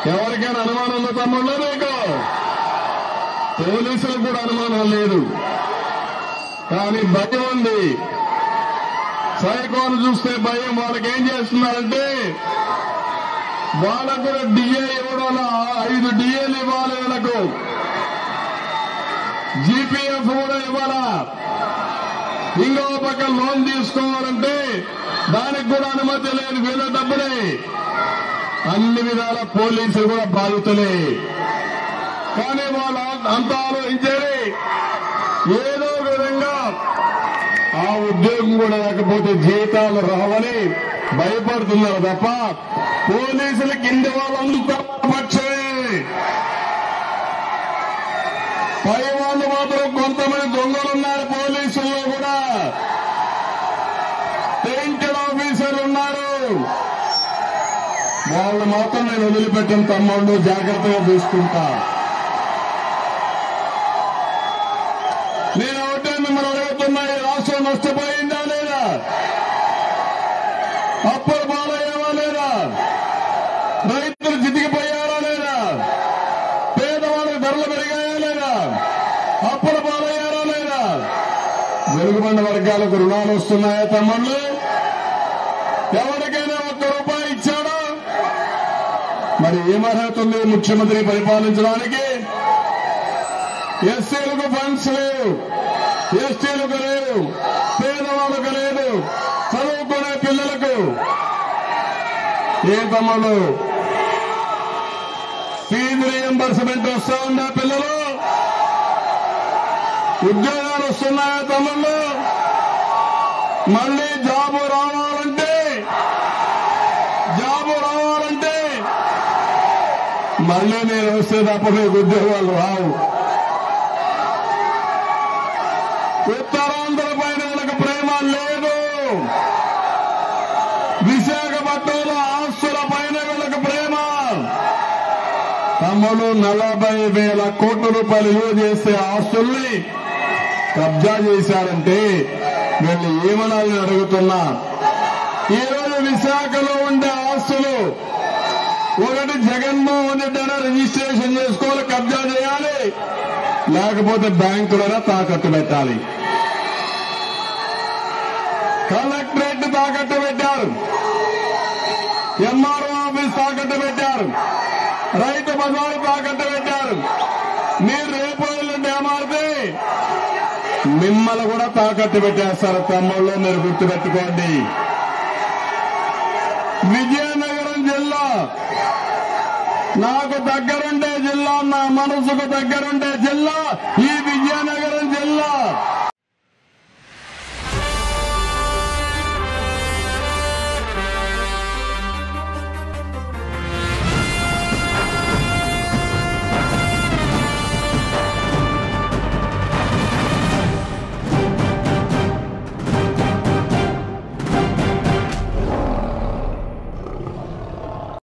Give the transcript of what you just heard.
ఎవరికైనా అనుమానం ఉందా తమ్ముళ్ళు మీకు పోలీసులకు కూడా అనుమానం లేదు కానీ భయం ఉంది సైకోను చూస్తే భయం వాళ్ళకి ఏం చేస్తున్నారంటే వాళ్ళకు కూడా డిఏ ఇవ్వడం ఐదు డిఏలు ఇవ్వాలి వీళ్ళకు జీపీఎఫ్ కూడా ఇవ్వాలా ఇంకో పక్క లోన్ తీసుకోవాలంటే దానికి కూడా అనుమతి లేదు వీళ్ళ డబ్బులే అన్ని విధాల పోలీసులు కూడా బాధితులే కానీ వాళ్ళు అంతా ఆలోచించేది ఏదో ఒక విధంగా ఆ ఉద్యోగం కూడా లేకపోతే జీతాలు రావని భయపడుతున్నారు తప్ప పోలీసుల కింద వాళ్ళందరూ పక్షమే పై వాళ్ళు మాత్రం కొంతమంది దొంగలు ఉన్నారు పోలీసుల్లో కూడా పెయింటెడ్ ఆఫీసర్లు ఉన్నారు వాళ్ళు మాత్రం నేను వదిలిపెట్టిన తమ్ముళ్ళు జాగ్రత్తగా చూసుకుంటా నేను ఒకటే మిమ్మల్ని అడుగుతున్నా ఈ రాష్ట్రం నష్టపోయిందా లేదా అప్పుల పాలయ్యావా లేదా రైతులు చితికిపోయారా లేదా పేదవాళ్ళకి ధరలు పెరిగాయా లేదా అప్పుల పాలయ్యారా లేదా వెలుగుబండ వర్గాలకు రుణాలు వస్తున్నాయా తమ్ముళ్ళు ఎవరికైనా ఒక్క రూపాయి ఇచ్చాడా మరి ఏం అర్హత ఉంది ముఖ్యమంత్రి పరిపాలించడానికి ఎస్సీలకు ఫండ్స్ లేవు ఎస్టీలకు లేవు పేదవాళ్ళకు లేదు చదువుకునే పిల్లలకు ఏ తమ్ముడు ఫీజు రియంబర్స్మెంట్ వస్తా ఉందా పిల్లలు ఉద్యోగాలు వస్తున్నాయా తమ్ముళ్ళు మళ్ళీ జాబు రావాలంటే జాబు రావాలంటే మళ్ళీ నేను వస్తే తప్ప మీకు ఉద్యోగాలు రావు ఉత్తరాంధ్ర పైన వీళ్ళకి ప్రేమ లేదు విశాఖపట్నంలో ఆస్తుల పైన వీళ్ళకి ప్రేమ తమ్ముడు నలభై వేల కోట్ల రూపాయలు విలువ చేసే ఆస్తుల్ని కబ్జా చేశారంటే వీళ్ళు ఏమనాలని అడుగుతున్నా ఈరోజు విశాఖలో ఉండే ఆస్తులు ఒకటి జగన్మోహన్ రెడ్డి అయినా రిజిస్ట్రేషన్ చేసుకోవాలి కబ్జా చేయాలి లేకపోతే బ్యాంకులైనా తాకట్టు పెట్టాలి కలెక్టరేట్ తాకట్టు పెట్టారు ఎంఆర్ఓ ఆఫీస్ తాకట్టు పెట్టారు రైతు బజారు తాకట్టు పెట్టారు మీరు రేపు ఎల్లుండి ఏమారితే మిమ్మల్ని కూడా తాకట్టు పెట్టేస్తారు తమ్ముళ్ళు మీరు గుర్తుపెట్టుకోండి విజయనగరం జిల్లా నాకు దగ్గరుండే జిల్లా నా మనసుకు దగ్గరుండే జిల్లా ఈ విజయనగరం